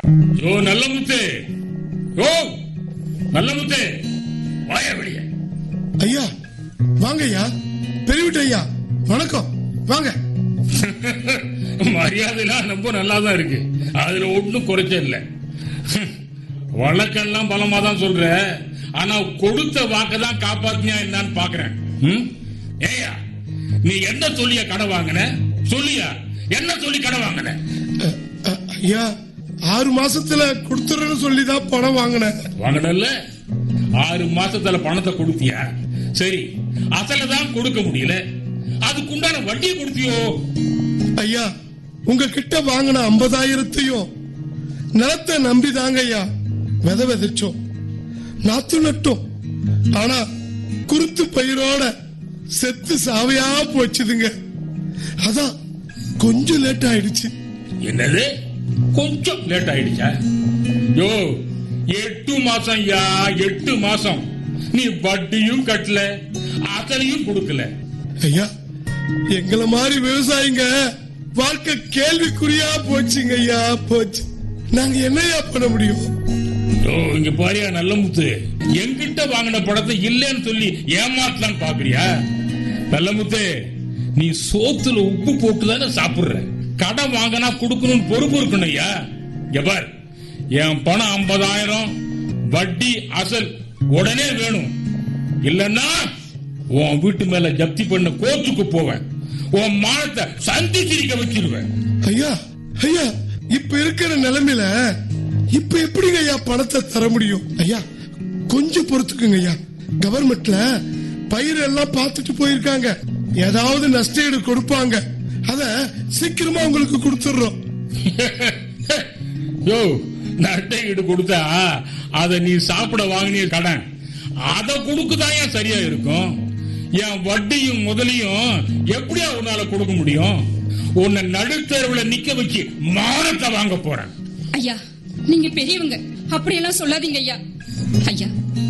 யோ நல்ல முத்து யோ நல்ல முத்து வாயா வெளியே ஐயா வாங்க ஐயா பெரியவிட்டு ஐயா வணக்கம் வாங்க மரியாதைலாம் ரொம்ப நல்லா தான் இருக்கு அதுல ஒண்ணும் குறைச்ச இல்ல வழக்கெல்லாம் பலமா தான் சொல்ற ஆனா கொடுத்த வாக்க தான் காப்பாத்தியா என்னன்னு பாக்குறேன் ம்? ஏய்யா நீ என்ன சொல்லியா கடை வாங்கின சொல்லியா என்ன சொல்லி கடை வாங்கின அ, அ, ஐயா ஆறு மாசத்துல கொடுத்துறேன்னு சொல்லி தான் பணம் வாங்கினேன் வாங்கினல்ல ஆறு மாசத்துல பணத்தை கொடுத்தியா சரி அசல தான் கொடுக்க முடியல அதுக்குண்டான வட்டியை கொடுத்தியோ ஐயா உங்க கிட்ட வாங்கின ஐம்பதாயிரத்தையும் நிலத்தை நம்பி தாங்க ஐயா விதை விதைச்சோம் நாத்து நட்டோம் ஆனா குருத்து பயிரோட செத்து சாவையா போச்சுதுங்க அதான் கொஞ்சம் லேட் ஆயிடுச்சு என்னது கொஞ்சம் லேட் ஆயிடுச்சா யோ எட்டு மாசம் யா எட்டு மாசம் நீ வட்டியும் கட்டல அசலையும் கொடுக்கல ஐயா எங்கள மாதிரி விவசாயிங்க வாழ்க்கை கேள்விக்குறியா போச்சுங்க ஐயா போச்சு நாங்க என்னையா பண்ண முடியும் யோ இங்க பாரியா நல்ல முத்து என்கிட்ட வாங்கின படத்தை இல்லைன்னு சொல்லி ஏமாத்தலாம் பாக்குறியா நல்ல முத்து நீ சோத்துல உப்பு போட்டு தானே சாப்பிடுற கடன் வாங்கினா கொடுக்கணும்னு பொறுப்பு இருக்கணும் ஐயா இங்க பார் என் பணம் ஐம்பதாயிரம் வட்டி அசல் உடனே வேணும் இல்லன்னா உன் வீட்டு மேல ஜப்தி பண்ண கோர்ட்டுக்கு போவேன் உன் மானத்தை சந்தி சிரிக்க வச்சிருவேன் ஐயா ஐயா இப்ப இருக்கிற நிலைமையில இப்ப எப்படிங்க ஐயா பணத்தை தர முடியும் ஐயா கொஞ்சம் பொறுத்துக்குங்க ஐயா கவர்மெண்ட்ல பயிர் எல்லாம் பார்த்துட்டு போயிருக்காங்க ஏதாவது நஷ்டஈடு கொடுப்பாங்க அத சீக்கிரமா உங்களுக்கு கொடுத்துடுறோம் யோ நட்டை ஈடு கொடுத்தா அத நீ சாப்பிட வாங்கினிய கடன் அத கொடுக்குதான் ஏன் சரியா இருக்கும் என் வட்டியும் முதலையும் எப்படியா உன்னால கொடுக்க முடியும் உன்னை நடுத்தருவுல நிக்க வச்சு மானத்தை வாங்க போறேன் ஐயா நீங்க பெரியவங்க அப்படியெல்லாம் சொல்லாதீங்க ஐயா ஐயா